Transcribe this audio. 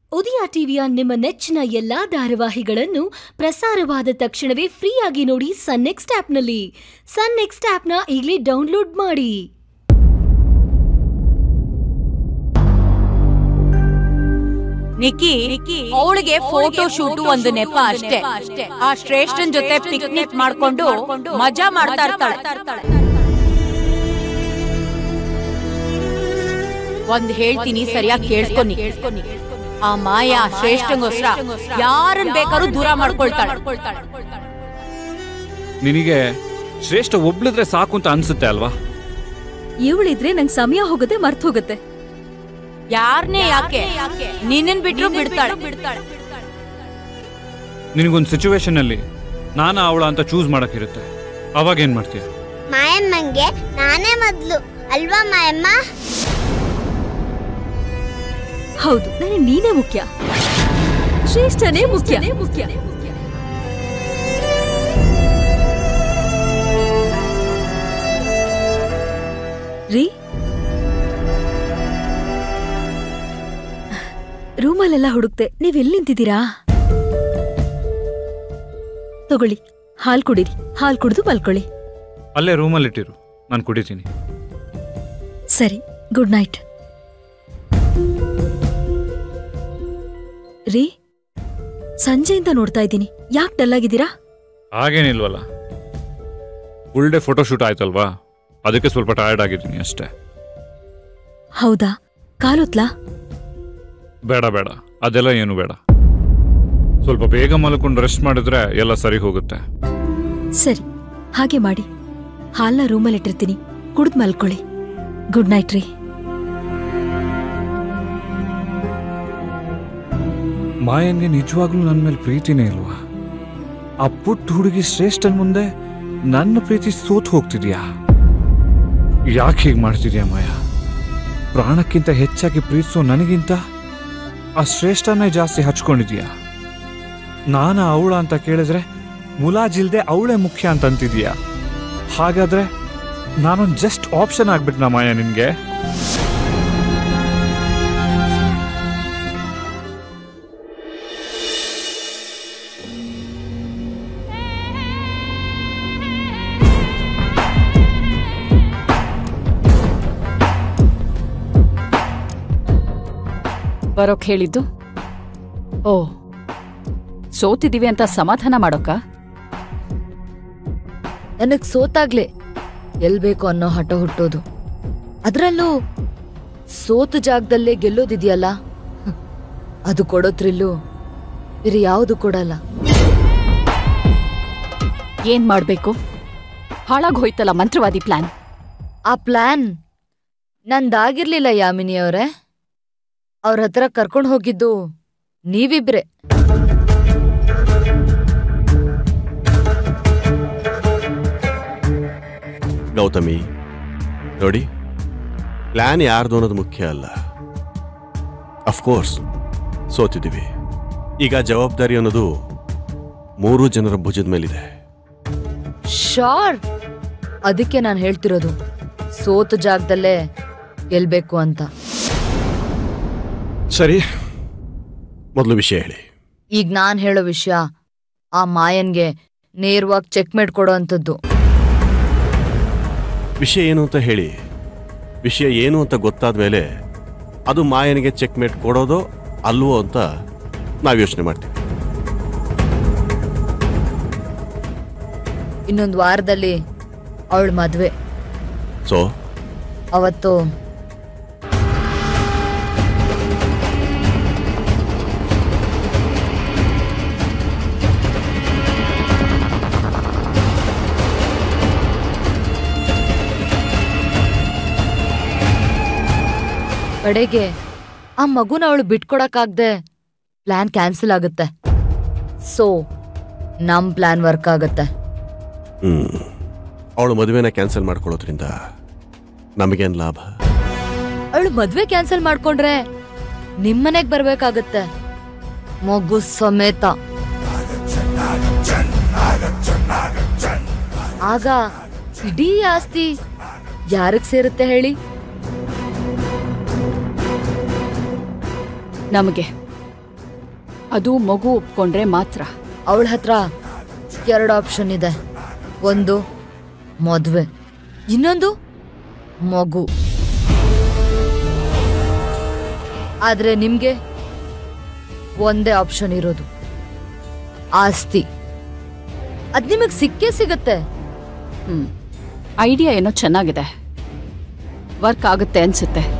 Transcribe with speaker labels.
Speaker 1: ಉದಯ ಟಿವಿಯ ನಿಮ್ಮ ನೆಚ್ಚಿನ ಎಲ್ಲಾ ಧಾರಾವಾಹಿಗಳನ್ನು ಪ್ರಸಾರವಾದ ತಕ್ಷಣವೇ ಫ್ರೀಯಾಗಿ ನೋಡಿ ಸನ್ ನೆಕ್ಸ್ಟ್ ಆಪ್ನಲ್ಲಿ ಸನ್ ನೆಕ್ಸ್ಟ್ ಆಪ್ನ ಈಗಲೇ ಡೌನ್ಲೋಡ್ ಮಾಡಿ
Speaker 2: ನಿಕ್ಕಿ ಅವಳಿಗೆ ಫೋಟೋ ಶೂಟ್ ಒಂದು ನೆಪ ಅಷ್ಟೇ ಆ ಶ್ರೇಷ್ಠನ್ ಜೊತೆ ಪಿಕ್ನಿಕ್ ಮಾಡ್ಕೊಂಡು ಮಜಾ ಮಾಡ್ತಾ ಇರ್ತಾಳೆ ಒಂದ್ ಹೇಳ್ತೀನಿ ಸರಿಯಾಗಿ ಕೇಳಿಸ್ಕೊನಿ ಆ ಮಾಯಾ ಶ್ರೇಷ್ಠಂಗೋಸ್ಕರ ಯಾರನ್ ಬೇಕಾದ್ರೂ ದೂರ ಮಾಡ್ಕೊಳ್ತಾಳೆ
Speaker 3: ನಿನಗೆ ಶ್ರೇಷ್ಠ ಒಬ್ಳಿದ್ರೆ ಸಾಕು ಅಂತ ಅನ್ಸುತ್ತೆ ಅಲ್ವಾ
Speaker 4: ಇವಳಿದ್ರೆ ನಂಗ್ ಸಮಯ ಹೋಗುತ್ತೆ ಮರ್ತ್ ಹೋಗುತ್ತೆ
Speaker 2: ಯಾರನ್ನೇ ಯಾಕೆ ನಿನ್ನನ್ ಬಿಟ್ರು ಬಿಡ್ತಾಳೆ
Speaker 3: ನಿನಗೊಂದು ಸಿಚುವೇಶನ್ ಅಲ್ಲಿ ನಾನ ಅವಳ ಅಂತ ಚೂಸ್ ಮಾಡಕ್ಕಿರುತ್ತೆ ಅವಾಗ ಏನ್ ಮಾಡ್ತೀಯ
Speaker 5: ಮಾಯಮ್ಮಂಗೆ ನಾನೇ ಮೊದ್ಲು ಅಲ್ವಾ ಮಾಯಮ್ಮ
Speaker 4: ಹೌದು ನನಗೆ ನೀನೇ ಮುಖ್ಯ ಶ್ರೇಷ್ಠನೇ ಮುಖ್ಯ ಮುಖ್ಯ ರೀ ರೂಮಲ್ಲೆಲ್ಲ ಹುಡುಕ್ತೆ ನೀವ್ ಎಲ್ಲಿ ನಿಂತಿದ್ದೀರಾ ತಗೊಳ್ಳಿ ಹಾಲ್ ಕುಡೀರಿ ಹಾಲ್ ಕುಡಿದು ಮಲ್ಕೊಳ್ಳಿ
Speaker 3: ಅಲ್ಲೇ ರೂಮಲ್ಲಿ ಇಟ್ಟಿರು ನಾನು ಕುಡಿತೀನಿ
Speaker 4: ಸರಿ ಗುಡ್ ನೈಟ್ ರೀ ಸಂಜೆಯಿಂದ ನೋಡ್ತಾ ಇದ್ದೀನಿ ಯಾಕೆ ಡಲ್ ಆಗಿದ್ದೀರಾ
Speaker 3: ಹಾಗೇನಿಲ್ವಲ್ಲ ಫುಲ್ ಡೇ ಫೋಟೋ ಶೂಟ್ ಆಯ್ತಲ್ವಾ ಅದಕ್ಕೆ ಸ್ವಲ್ಪ ಟಯರ್ಡ್ ಆಗಿದ್ದೀನಿ ಅಷ್ಟೇ
Speaker 4: ಹೌದಾ ಕಾಲೊತ್ಲಾ
Speaker 3: ಬೇಡ ಬೇಡ ಅದೆಲ್ಲ ಏನು ಬೇಡ ಸ್ವಲ್ಪ ಬೇಗ ಮಲ್ಕೊಂಡು ರೆಸ್ಟ್ ಮಾಡಿದ್ರೆ ಎಲ್ಲ ಸರಿ ಹೋಗುತ್ತೆ
Speaker 4: ಸರಿ ಹಾಗೆ ಮಾಡಿ ಹಾಲ್ನ ರೂಮಲ್ಲಿ ಇಟ್ಟಿರ್ತೀನಿ ಕುಡ್ದು ಮಲ್ಕೊಳ್ಳಿ ಗುಡ್ ನೈಟ್ ರೀ
Speaker 3: ಮಾಯನ್ಗೆ ನಿಜವಾಗ್ಲೂ ನನ್ನ ಮೇಲೆ ಪ್ರೀತಿನೇ ಇಲ್ವಾ ಆ ಪುಟ್ಟ ಹುಡುಗಿ ಶ್ರೇಷ್ಠನ್ ಮುಂದೆ ನನ್ನ ಪ್ರೀತಿ ಸೋತ್ ಹೋಗ್ತಿದ್ಯಾ ಯಾಕೆ ಹೀಗೆ ಮಾಡ್ತಿದ್ಯಾ ಮಾಯ ಪ್ರಾಣಕ್ಕಿಂತ ಹೆಚ್ಚಾಗಿ ಪ್ರೀತಿಸೋ ನನಗಿಂತ ಆ ಶ್ರೇಷ್ಠನೇ ಜಾಸ್ತಿ ಹಚ್ಕೊಂಡಿದ್ಯಾ ನಾನ ಅವಳ ಅಂತ ಕೇಳಿದ್ರೆ ಮುಲಾಜಿಲ್ದೆ ಅವಳೇ ಮುಖ್ಯ ಅಂತ ಅಂತಿದ್ಯಾ ಹಾಗಾದ್ರೆ ನಾನೊಂದು ಜಸ್ಟ್ ಆಪ್ಷನ್ ಆಗ್ಬಿಟ್ನಾ ಮಾಯ ನಿನ್ಗೆ
Speaker 6: ಬರೋಕ್ ಹೇಳಿದ್ದು ಓ ಸೋತಿದೀವಿ ಅಂತ ಸಮಾಧಾನ ಮಾಡೋಕ
Speaker 7: ನನಗ್ ಸೋತಾಗ್ಲೆ ಎಲ್ ಬೇಕು ಅನ್ನೋ ಹಠ ಹುಟ್ಟೋದು ಅದ್ರಲ್ಲೂ ಸೋತು ಜಾಗದಲ್ಲೇ ಗೆಲ್ಲೋದಿದೆಯಲ್ಲ ಹ್ಮ್, ಅದು ಕೊಡೋ ಥ್ರಿಲ್ಲು ಬೇರೆ ಯಾವುದು ಕೊಡಲ್ಲ
Speaker 6: ಏನ್ ಮಾಡ್ಬೇಕು ಹಾಳಾಗ್ ಹೋಯ್ತಲ್ಲ ಮಂತ್ರವಾದಿ ಪ್ಲಾನ್
Speaker 7: ಆ ಪ್ಲಾನ್ ನಂದಾಗಿರ್ಲಿಲ್ಲ ಯಾಮಿನಿ ಅವರೇ ಅವ್ರ ಹತ್ರ ಕರ್ಕೊಂಡು ಹೋಗಿದ್ದು ನೀವಿಬ್ರೆ
Speaker 8: ಗೌತಮಿ ನೋಡಿ ಪ್ಲಾನ್ ಯಾರ್ದು ಅನ್ನೋದು ಮುಖ್ಯ ಅಲ್ಲ ಅಫ್ಕೋರ್ಸ್ ಸೋತಿದ್ದೀವಿ ಈಗ ಜವಾಬ್ದಾರಿ ಅನ್ನೋದು ಮೂರು ಜನರ ಭುಜದ ಮೇಲಿದೆ
Speaker 7: ಶಾರ್ ಅದಕ್ಕೆ ನಾನು ಹೇಳ್ತಿರೋದು ಸೋತು ಜಾಗದಲ್ಲೇ ಗೆಲ್ಬೇಕು ಅಂತ
Speaker 8: ಸರಿ ಮೊದಲು ವಿಷಯ ಹೇಳಿ
Speaker 7: ಈಗ ನಾನ್ ಹೇಳೋ ವಿಷಯ ಆ ಮಾಯನ್ಗೆ ನೇರವಾಗಿ ಚೆಕ್ಮೇಟ್ ಕೊಡೋ ಅಂಥದ್ದು
Speaker 8: ವಿಷಯ ಏನು ಅಂತ ಹೇಳಿ ವಿಷಯ ಏನು ಅಂತ ಗೊತ್ತಾದ ಮೇಲೆ ಅದು ಮಾಯನಿಗೆ ಚೆಕ್ಮೇಟ್ ಕೊಡೋದೋ ಅಲ್ವೋ ಅಂತ ನಾವು ಯೋಚನೆ ಮಾಡ್ತೀವಿ
Speaker 7: ಇನ್ನೊಂದು ವಾರದಲ್ಲಿ ಅವಳ ಮದ್ವೆ
Speaker 8: ಸೊ
Speaker 7: ಅವತ್ತು ಕಡೆಗೆ ಆ ಮಗುನ ಅವಳು ಬಿಟ್ಕೊಡಕ್ಕಾಗ್ದೆ ಪ್ಲಾನ್ ಕ್ಯಾನ್ಸಲ್ ಆಗುತ್ತೆ ಸೊ ನಮ್ ಪ್ಲಾನ್ ವರ್ಕ್ ಆಗುತ್ತೆ
Speaker 8: ಹ್ಮ್ ಅವಳು ಮದುವೆನ ಕ್ಯಾನ್ಸಲ್ ಮಾಡ್ಕೊಳ್ಳೋದ್ರಿಂದ ನಮಗೇನು ಲಾಭ
Speaker 7: ಅವಳು ಮದ್ವೆ ಕ್ಯಾನ್ಸಲ್ ಮಾಡ್ಕೊಂಡ್ರೆ ನಿಮ್ಮನೆಗ್ ಬರ್ಬೇಕಾಗತ್ತೆ ಮಗು ಸಮೇತ ಆಗ ಇಡೀ ಆಸ್ತಿ ಯಾರಿಗ್ ಸೇರುತ್ತೆ ಹೇಳಿ
Speaker 6: ನಮಗೆ ಅದು ಮಗು ಒಪ್ಕೊಂಡ್ರೆ ಮಾತ್ರ
Speaker 7: ಅವಳ ಹತ್ರ ಎರಡು ಆಪ್ಷನ್ ಇದೆ ಒಂದು ಮದುವೆ ಇನ್ನೊಂದು ಮಗು ಆದ್ರೆ ನಿಮ್ಗೆ ಒಂದೇ ಆಪ್ಷನ್ ಇರೋದು ಆಸ್ತಿ ಅದ್ ನಿಮಗ್ ಸಿಕ್ಕೇ ಸಿಗತ್ತೆ
Speaker 6: ಹ್ಮ್ ಐಡಿಯಾ ಏನೋ ಚೆನ್ನಾಗಿದೆ ವರ್ಕ್ ಆಗುತ್ತೆ ಅನ್ಸುತ್ತೆ